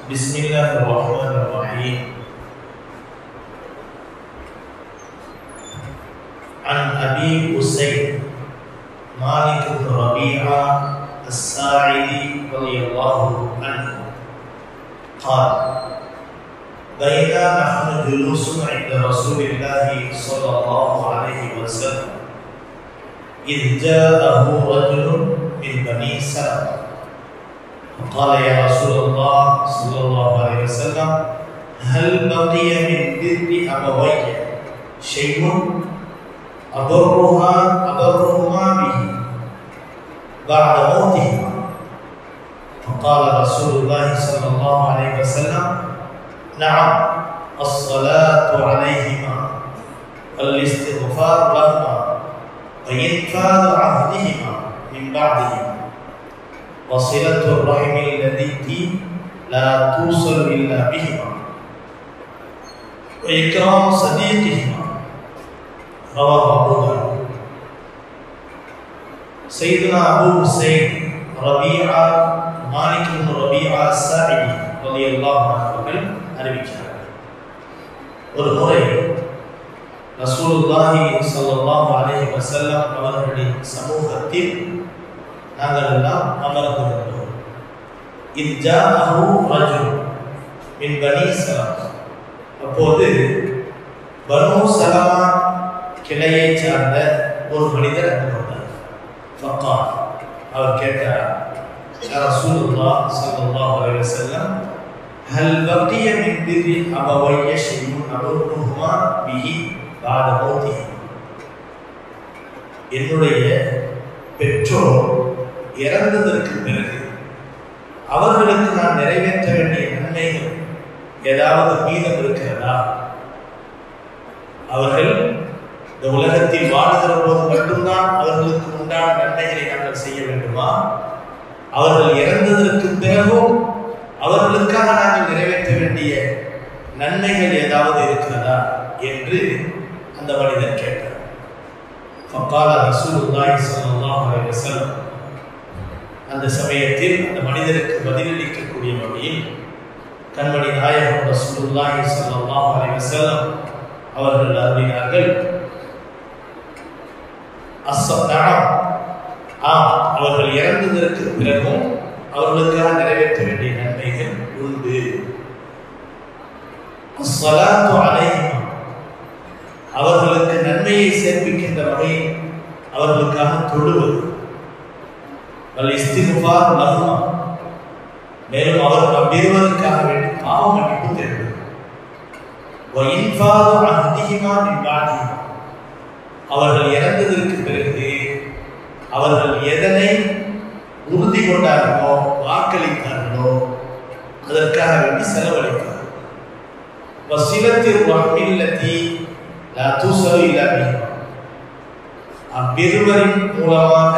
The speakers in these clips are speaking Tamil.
بسم الله الرحمن الرحيم عن أبي أسيد مالك بن ربيعة الساعدي رضي الله عنه قال بينا نحن جلوس عند رسول الله صلى الله عليه وسلم إذ جاءه رجل من بني سلمة فقال يا رسول الله صلى الله عليه وسلم هل بقي من بر أبوي شيء أبرها أبرهما به بعد موتهما فقال رسول الله صلى الله عليه وسلم نعم الصلاة عليهما والاستغفار لهما وإنفاذ عهدهما من بعدهما وصلة الرحم التي لا توصل إلا بهما وإكرام صديقهما رواه أبو داود سيدنا أبو حسين ربيعة مالك بن ربيعة الساعدي رضي الله عنه அவர்கள் அறிவிக்கிறார்கள் ஒரு முறை ரசூலுல்லாஹி ஸல்லல்லாஹு அலைஹி வஸல்லம் அவர்களின் சமூகத்தில் நாங்கள் எல்லாம் அமர்ந்திருந்தோம் இது ஜாஅஹு ரஜுல் மின் பனி சலமா அப்போது பனு சலமா கிளையை சார்ந்த ஒரு மனிதர் அங்கு வந்தார் ஃபக்கால் அவர் கேட்டார் யா ரசூலுல்லாஹ் ஸல்லல்லாஹு அலைஹி வஸல்லம் هل بقي من بر أبوي شيء أبرهما به بعد موته என்னுடைய பெற்றோர் இறந்ததற்கு பிறகு அவர்களுக்கு நான் நிறைவேற்ற வேண்டிய நன்மைகள் ஏதாவது மீதம் இருக்கிறதா அவர்கள் இந்த உலகத்தில் வாழ்கிற போது மட்டும்தான் அவர்களுக்கு உண்டான நன்மைகளை நாங்கள் செய்ய வேண்டுமா அவர்கள் இறந்ததற்கு பிறகும் அவர்களுக்காக நாங்கள் நிறைவேற்ற வேண்டிய நன்மைகள் ஏதாவது இருக்கிறதா என்று அந்த மனிதன் கேட்டார் ஃபக்கால ரசூலுல்லாஹி ஸல்லல்லாஹு அலைஹி வஸல்லம் அந்த சமயத்தில் அந்த மனிதருக்கு பதிலளிக்கக்கூடிய வகையில் கண்மணி நாயகம் ரசூலுல்லாஹி ஸல்லல்லாஹு அலைஹி வஸல்லம் அவர்கள் அருளினார்கள் அஸ்ஸலாம் ஆம் அவர்கள் இறந்ததற்கு பிறகும் அவர்களுக்காக நிறைவேற்ற வேண்டிய நன்மைகள் உண்டு அஸ்ஸலாத்து அலைஹிமா அவர்களுக்கு நன்மையை சேர்ப்பிக்கின்ற வகையில் அவர்களுக்காக தொழுவது வல் இஸ்திஃபார் லஹுமா மேலும் அவர்கள் அவ்விருவருக்காக வேண்டி பாவ மன்னிப்பு தேடுவது வ இன்ஃபாது அஹ்திஹிமா மின் பாதிஹிமா அவர்கள் இறந்ததற்கு பிறகு அவர்கள் எதனை உறுதி கொண்டார்களோ வாக்களித்தார்களோ அதற்காக வேண்டி செலவழித்தார் வசிலத்தில் வஹ்மில்லதி லா தூசலு இல்லா பிஹிமா அவ்விருவரின் மூலமாக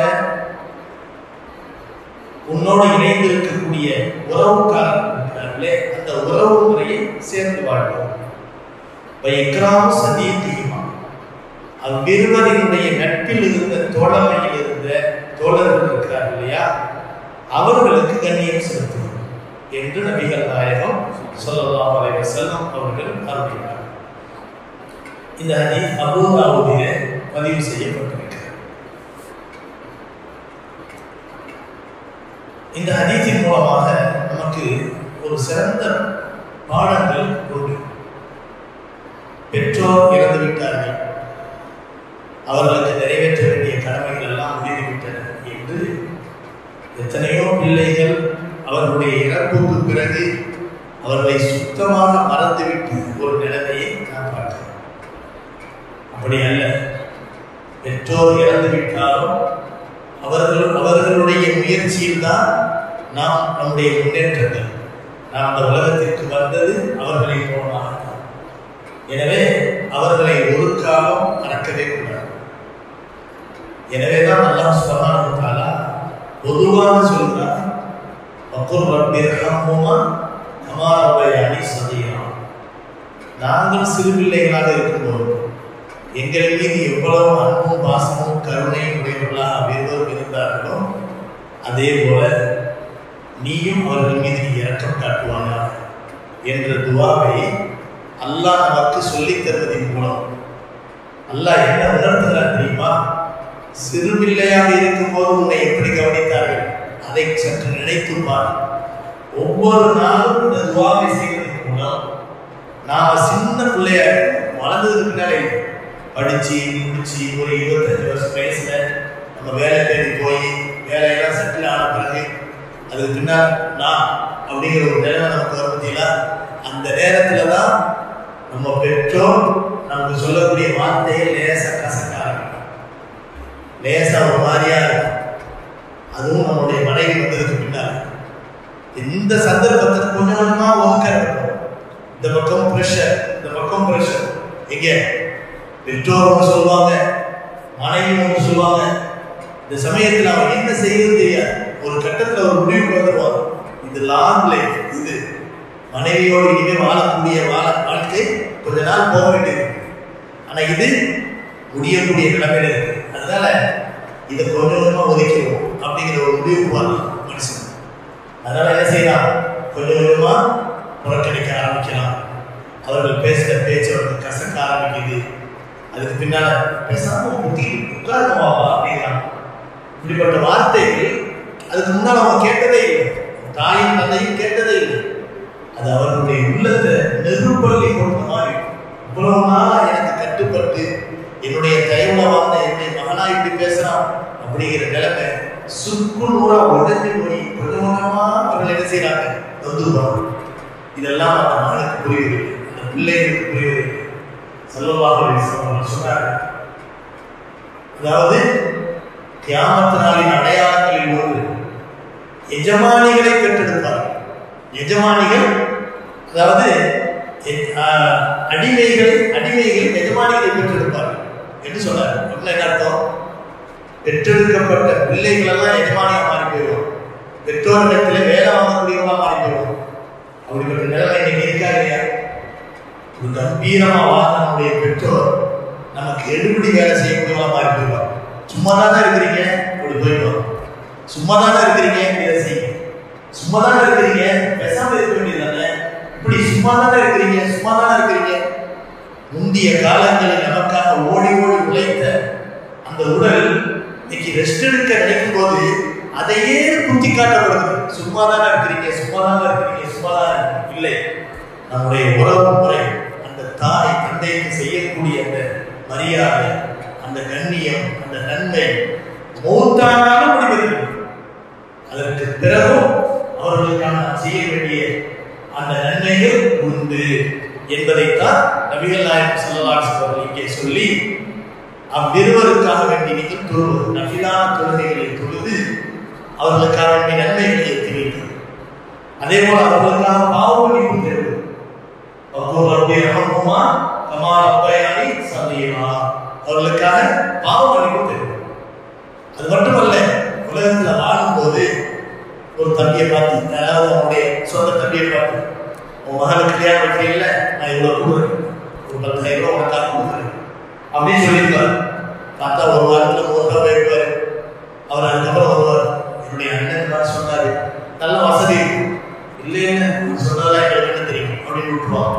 உன்னோடு இணைந்து இருக்கக்கூடிய உறவுக்காரர்கள் இருக்கிறார்களே அந்த உறவு முறையை சேர்ந்து வாழ்வோம் இக்ராம் சதீத்திகுமா அவ்விருவரினுடைய நட்பில் இருந்த தோழமையில் இருந்த தோழர்கள் இருக்கிறார்கள் இல்லையா அவர்களுக்கு கண்ணியம் செலுத்துவோம் என்று நபிகள் நாயகம் சொல்லலாம் அலைவ செல்லம் அவர்கள் அருளினார் இந்த ஹதீஸ் அபூதாவுதிலே பதிவு செய்யப்பட்டிருக்கிறது இந்த ஹதீஸின் மூலமாக நமக்கு ஒரு சிறந்த பாடங்கள் உண்டு பெற்றோர் இறந்து விட்டார்கள் அவர்களுக்கு நிறைவேற்ற வேண்டிய கடமைகள் எல்லாம் முடிந்துவிட்டன என்று எத்தனையோ பிள்ளைகள் அவர்களுடைய இறப்புக்கு பிறகு அவர்களை சுத்தமாக மறந்துவிட்டு ஒரு நிலைமையை நான் பார்க்கிறேன் அப்படி அல்ல பெற்றோர் இறந்து விட்டாலும் அவர்கள் அவர்களுடைய முயற்சியில் தான் நாம் நம்முடைய முன்னேற்றங்கள் நாம் அந்த உலகத்திற்கு வந்தது அவர்களின் மூலமாக எனவே அவர்களை ஒரு காலம் மறக்கவே கூடாது எனவேதான் அல்லாஹ் சுபஹானஹு தஆலா பொதுவாக சொல்றார் வக்குர் ரப்பிர்ஹம்ஹுமா கமா ரப்பயானி சதீரா நாங்கள் சிறு பிள்ளைகளாக இருக்கும்போது எங்கள் மீது எவ்வளவு அன்பும் பாசமும் கருணையும் உடையவர்களாக அவ்விருவரும் இருந்தார்களோ அதே போல நீயும் அவர்கள் மீது நீ இரக்கம் காட்டுவானாக என்ற துவாவை அல்லாஹ் நமக்கு சொல்லித் தருவதன் மூலம் அல்லாஹ் என்ன உணர்த்துகிறார் தெரியுமா சிறுபிள்ளையாக இருக்கும்போது உன்னை எப்படி கவனித்தார்கள் அதை சற்று நினைத்துப்பார் ஒவ்வொரு நாளும் இந்த துவாவை செய்வதன் மூலம் நாம சின்ன பிள்ளையா இருக்கோம் வளர்ந்ததுக்கு பின்னாலே படிச்சு முடிச்சு ஒரு இருபத்தஞ்சு வருஷம் வயசுல நம்ம வேலை தேடி போய் வேலையெல்லாம் செட்டில் ஆன பிறகு அதுக்கு பின்னால் நான் அப்படிங்கிற ஒரு நிலைமை நமக்கு வரும் பார்த்தீங்களா அந்த நேரத்துல தான் நம்ம பெற்றோர் நமக்கு சொல்லக்கூடிய வார்த்தையை லேசா கசக்க ஆரம்பிக்கும் லேசா ஒரு மாதிரியா இருக்கும் அதுவும் நம்மளுடைய மனைவி வந்ததுக்கு பின்னால் இந்த சந்தர்ப்பத்துக்கு கொஞ்சம் கொஞ்சமா ஒதுக்க இருக்கும் இந்த பக்கம் ப்ரெஷர் இந்த பக்கம் ப்ரெஷர் எங்க பெற்றோர் ஒன்று சொல்லுவாங்க மனைவி ஒன்று சொல்லுவாங்க இந்த சமயத்தில் அவன் என்ன செய்யறது தெரியாது ஒரு கட்டத்தில் ஒரு முடிவுக்கு வந்துடுவான் இது லாங் லைஃப் இது மனைவியோடு இனிமேல் வாழக்கூடிய வாழ வாழ்க்கை கொஞ்ச நாள் போக வேண்டியது ஆனா இது முடியக்கூடிய நிலைமையில இருக்கு அதனால இதை கொஞ்சம் கொஞ்சமா ஒதுக்கிடுவோம் அப்படிங்கிற ஒரு முடிவுக்கு வரலாம் மனுஷன் அதனால என்ன செய்யலாம் கொஞ்சம் கொஞ்சமா புறக்கணிக்க ஆரம்பிக்கலாம் அவர்கள் பேசுகிற பேச்சு அவருக்கு கசக்க ஆரம்பிக்குது அதுக்கு பின்னால பேசாம புத்தி உட்காரணுமாவா அப்படிங்கிறான் இப்படிப்பட்ட வார்த்தைகள் அதுக்கு முன்னால் அவன் கேட்டதே இல்லை தாயும் தந்தையும் கேட்டதே இல்லை அது அவர்களுடைய உள்ளத்தை நெருப்பள்ளி கொடுத்த மாதிரி இவ்வளவு நாளா எனக்கு கட்டுப்பட்டு என்னுடைய கையில வாழ்ந்த என்னுடைய மகனா இப்படி பேசுறான் அப்படிங்கிற நிலைமை சுக்குநூறா உடஞ்சு போய் கொஞ்சம் கொஞ்சமா அவர்கள் என்ன செய்யறாங்க வந்துருவாங்க இதெல்லாம் அந்த மகனுக்கு புரியுது அந்த பிள்ளைகளுக்கு புரியுது செல்வமாக சொன்னாங்க அதாவது கியாமத்து நாளின் அடையாளங்களில் ஒன்று எஜமானிகளை பெற்றெடுப்பார் எஜமானிகள் அதாவது எ- ஆஹ், அடிமைகள் அடிமைகள் எஜமானிகளை பெற்றெடுப்பார் என்று சொன்னார் அப்படின்னா என்ன அர்த்தம் பெற்றெடுக்கப்பட்ட பிள்ளைகள் எல்லாம் எஜமானியா மாறி போயிடும் பெற்றோரிடத்துல வேலை வாங்கக்கூடியவங்களா மாறி போயிடும் அப்படிப்பட்ட நிலைமை இன்னைக்கு இருக்கா இல்லையா ஒரு கம்பீரமா வாழ்ந்த நம்முடைய பெற்றோர் நமக்கு எடுபடி வேலை செய்யக்கூடியவங்களா மாறி போயிடுவாங்க சும்மா தானே இருக்கிறீங்க அப்படி போயிடுவாங்க சும்மா தானே இருக்கிறீங்க இதை செய்யுங்க சும்மா தானே இருக்கிறீங்க பேசாம இருக்க வேண்டியதானே இப்படி சும்மா தானே இருக்கிறீங்க சும்மா தானே இருக்கிறீங்க முந்தைய காலங்களில் நமக்காக ஓடி ஓடி உழைத்த அந்த உடல் இன்னைக்கு ரெஸ்ட் எடுக்க நினைக்கும் போது அதையே குத்தி காட்டப்படுது சும்மா தானே இருக்கிறீங்க சும்மா தானே இருக்கிறீங்க சும்மா தானே இல்லை நம்முடைய உறவு முறை அந்த தாய் தந்தைக்கு செய்யக்கூடிய அந்த மரியாதை அந்த கண்ணியம் அந்த நன்மை மூத்தானாலும் முடிவதில்லை அதற்கு பிறகும் அவர்களுக்கான செய்ய வேண்டிய அந்த நன்மைகள் உண்டு என்பதைத்தான் நபிகள் நாயகம் ஸல்லல்லாஹு அலைஹி வஸல்லம் இங்கே சொல்லி அவ்விருவருக்காக வேண்டி நீங்கள் தொழுவது நபிலான தொழுகைகளை தொழுது அவர்களுக்காக வேண்டிய நன்மைகளை எத்தி வைத்தது அதே போல அவர்களுக்காக பாவ மன்னிப்பு தேடுவது அவ்வளோ ரப்பி ரஹமுமா கமா ரப்பயானி சதீமா அவர்களுக்காக பாவ மன்னிப்பு தேடுவது அது மட்டுமல்ல உலகத்துல வாழும்போது ஒரு தம்பியை பார்த்து அதாவது அவனுடைய சொந்த தம்பியை பார்த்து உன் மகனுக்கு கல்யாணம் வைக்கிறீங்கள நான் இவ்வளவு கொடுக்குறேன் ஒரு பத்தாயிரம் ரூபாய் உனக்காக கொடுக்குறேன் அப்படின்னு சொல்லியிருப்பார் பார்த்தா ஒரு வாரத்துல மூணு ரூபாய் போயிருப்பாரு அவர் அதுக்கப்புறம் வருவார் என்னுடைய அண்ணன் தான் சொன்னாரு நல்ல வசதி இருக்கு இல்லைன்னு சொன்னதெல்லாம் எங்களுக்கு என்ன தெரியும் அப்படின்னு விட்டுருவாங்க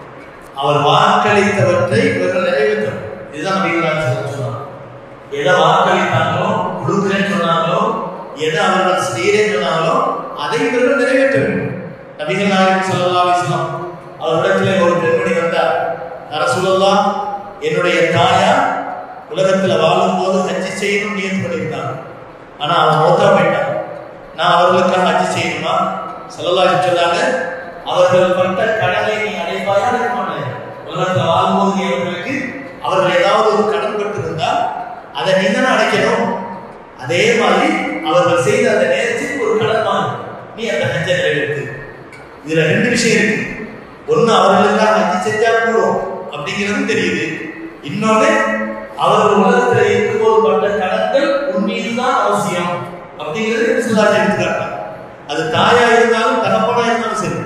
அவர் வாக்களித்தவற்றை இவர்கள் நிறைவேற்றணும் இதுதான் நபிகளாக சொன்னார் எதை வாக்களித்தாங்களோ கொடுக்குறேன்னு சொன்னாங்களோ எதை அவர்கள் செய்கிறேன்னு சொன்னாங்களோ அதை இவர்கள் நிறைவேற்ற வேண்டும் நபிகள் நாயகம் ஸல்லல்லாஹு அலைஹி வஸல்லம் அவரிடத்திலே ஒரு பெண்மணி வந்தார் அரசுல்லா என்னுடைய தாயார் உலகத்துல வாழும்போது ஹஜ்ஜி செய்யணும் நியத்து பண்ணியிருந்தாங்க ஆனா அவன் மௌத்தா போயிட்டான் நான் அவர்களுக்காக ஹஜ்ஜி செய்யணுமா ஸல்லல்லாஹு அலைஹி சொன்னாங்க அவர்கள் பட்ட கடனை நீ அடைப்பாயா அடைக்க மாட்டேன் உலகத்துல வாழும்போது நீ அவர்களுக்கு அவர்கள் ஏதாவது ஒரு கடன் பட்டிருந்தால் அதை நீ தானே அடைக்கணும் அதே மாதிரி அவர்கள் செய்த அந்த நேரத்தில் ஒரு கடன் வாங்கு நீ அந்த ஹஜ்ஜை நிறைவேற்று இதுல ரெண்டு விஷயம் இருக்கு ஒண்ணு அவர்களுக்காக ஹஜ்ஜி செஞ்சா கூடும் அப்படிங்கிறதும் தெரியுது இன்னொன்னு அவர்கள் உலகத்துல இருக்கும்போது பட்ட கடன்கள் உன் மீதுதான் அவசியம் அப்படிங்கிறது சிலாஜ் எடுத்துக்காட்டாங்க அது தாயா இருந்தாலும் தகப்பனா இருந்தாலும் சரி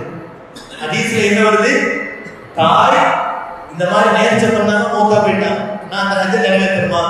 ஹதீஸ்ல என்ன வருது தாய் இந்த மாதிரி நேர்ச்சை பண்ணாங்க மோக்கா போயிட்டான் நான் அந்த ஹஜ்ஜை நிறைவேற்றுமா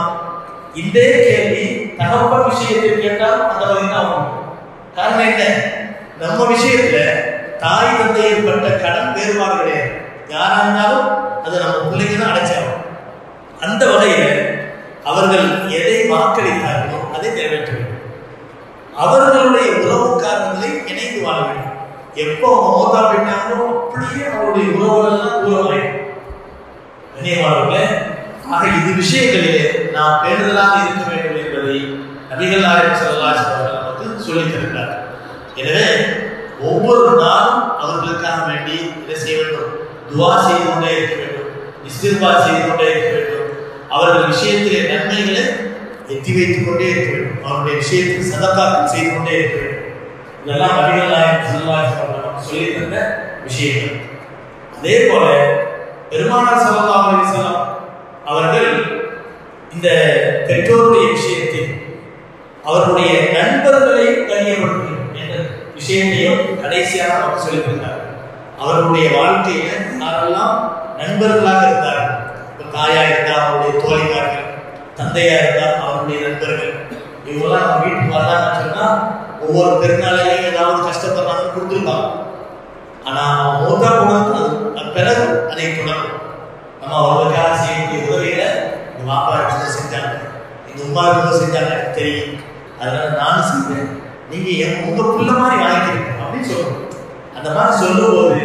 இதே கேள்வி தகப்பன் விஷயத்தில் கேட்டால் அந்த பதில் தான் வரும். காரணம் என்ன நம்ம விஷயத்துல தாய் தந்தையர் பட்ட கடன் வேறுபாடு கிடையாது யாரா இருந்தாலும் அது நம்ம பிள்ளைங்க தான் அடைச்சாகும் அந்த வகையில அவர்கள் எதை வாக்களித்தார்களோ அதை நிறைவேற்ற வேண்டும் அவர்களுடைய உறவுக்காரர்களை இணைந்து வாழ வேண்டும் எப்போ அவங்க மோதா போயிட்டாங்களோ அப்படியே அவருடைய உறவுகள் எல்லாம் தூரமாயிடும் கண்ணியமானவர்களே ஆக இது விஷயங்களிலே நாம் பேணுதலாக இருக்க வேண்டும் என்பதை நபிகள் நாயகம் ஸல்லல்லாஹு அலைஹி வஸல்லம் நமக்கு சொல்லித் தருகிறார் எனவே ஒவ்வொரு நாளும் அவர்களுக்காக வேண்டி இதை செய்ய வேண்டும் துவா செய்து கொண்டே இருக்க வேண்டும் இஸ்திர்பார் செய்து கொண்டே இருக்க வேண்டும் அவர்கள் விஷயத்திலே நன்மைகளை எத்தி வைத்துக் கொண்டே இருக்க வேண்டும் அவருடைய விஷயத்தில் சதக்காக்கள் செய்து கொண்டே இருக்க வேண்டும் இதெல்லாம் நபிகள் நாயகம் ஸல்லல்லாஹு அலைஹி வஸல்லம் நமக்கு சொல்லித் தந்த விஷயங்கள் அதே போல பெருமானார் ஸல்லல்லாஹு அலைஹி வஸல்லம் அவர்கள் இந்த பெற்றோருடைய விஷயத்தில் அவர்களுடைய நண்பர்களை கண்ணியப்படுத்தும் என்ற விஷயத்தையும் கடைசியாக நமக்கு சொல்லித் தந்தார் அவர்களுடைய வாழ்க்கையில யாரெல்லாம் நண்பர்களாக இருந்தார்கள் இப்ப தாயா இருந்தா அவருடைய தோழிமார்கள் தந்தையா இருந்தா அவருடைய நண்பர்கள் இவங்கெல்லாம் நம்ம வீட்டுக்கு வந்தாங்கன்னு சொன்னா ஒவ்வொரு பெருநாளையும் ஏதாவது கஷ்டப்படுறாங்கன்னு கொடுத்துருப்பாங்க ஆனா அவன் மூத்தா போனதுக்கு அது பிறகு அதை தொடரும் நம்ம அவர்களுக்காக செய்யக்கூடிய உதவியில எங்க பாப்பா இதை செஞ்சாங்க எங்க உமா இதை செஞ்சாங்க எனக்கு தெரியும் அதனால நானும் செஞ்சேன் நீங்க என் உங்க புள்ள மாதிரி வாங்கிக்கிறீங்க அப்படின்னு சொல்லணும் அந்த மாதிரி சொல்லும்போது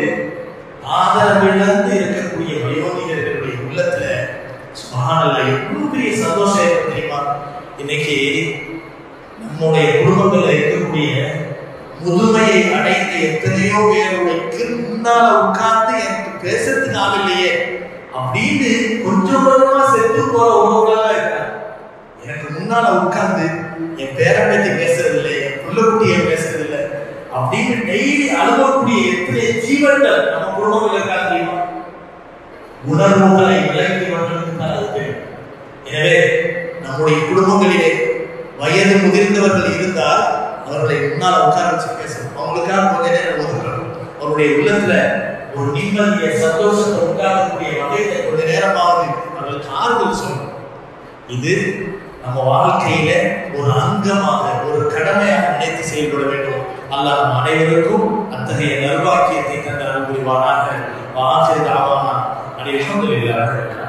ஆதரவிழந்து இருக்கக்கூடிய வயோதிக இருக்கக்கூடிய உள்ளத்துல சுபஹானல்லாஹ் எவ்வளவு பெரிய சந்தோஷம் இருக்கும் தெரியுமா இன்னைக்கு நம்முடைய குடும்பங்கள்ல இருக்கக்கூடிய முதுமையை அடைந்த எத்தனையோ பேர்களுக்கு முன்னால உட்கார்ந்து எனக்கு பேசுறதுக்கு ஆள் இல்லையே அப்படின்னு கொஞ்சம் கொஞ்சமா செத்து போற உறவுகளா இருக்காங்க எனக்கு முன்னால உட்கார்ந்து என் பேரம்பேத்தி பேசுறது இல்லை என் புள்ளக்குட்டியை பேசுறது இல்லை அப்படின்னு டெய்லி அழுகக்கூடிய எத்தனை ஜீவன்கள் நம்ம குடும்பங்கள் இருக்காங்க தெரியுமா உணர்வுகளை விளக்கி கொண்டிருக்கும் அது தெரியும் எனவே நம்முடைய குடும்பங்களிலே வயது முதிர்ந்தவர்கள் இருந்தால் அவர்களை முன்னால் உட்கார வச்சு பேசணும் அவங்களுக்காக கொஞ்ச நேரம் ஒதுக்கணும் அவருடைய உள்ளத்துல ஒரு நிம்மதிய சந்தோஷத்தை உண்டாகக்கூடிய வகையில கொஞ்ச நேரமாவது அவர்களுக்கு ஆறுதல் சொல்லணும் இது நம்ம வாழ்க்கையில ஒரு அங்கமாக ஒரு கடமையாக நினைத்து செயல்பட வேண்டும் அல்லாஹ் நம் அனைவருக்கும் அத்தகைய நல்வாக்கியத்தை தந்த புரிவானாக வாசிர் தாவானா அனைவரும்